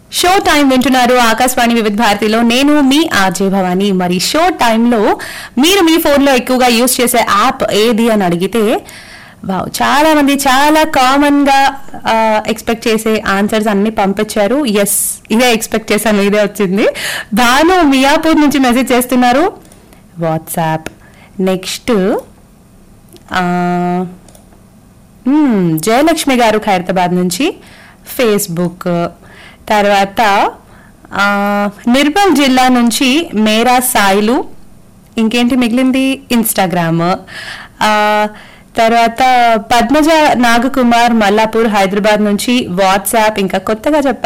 show time వింటున్నారు ఆకాశవాణి వివిధ భారతిలో నేను మీ ఆర్జే భవాని మరి షో టైంలో మీరు మీ ఫోన్లో ఎక్కువగా యూజ్ చేసే యాప్ ఏది అని అడిగితే వావ్ చాలా మంది చాలా కామన్ గా ఎక్స్పెక్ట్ చేసే ఆన్సర్స్ అన్ని పంపించారు ఎస్ ఇదే ఎక్స్పెక్ట్ చేశాను ఇదే వచ్చింది భాను మియాపూర్ నుంచి మెసేజ్ చేస్తున్నారు వాట్సాప్ నెక్స్ట్ జయలక్ష్మి గారు ఖైరతాబాద్ నుంచి ఫేస్బుక్ తర్వాత ఆ, నిర్మల్ జిల్లా నుంచి మేరా సాయిలు ఇంకేంటి మిగిలింది ఇన్స్టాగ్రామ్ ఆ, తర్వాత పద్మజ నాగకుమార్ మల్లాపూర్ హైదరాబాద్ నుంచి వాట్సాప్ ఇంకా కొత్తగా చెప్పారు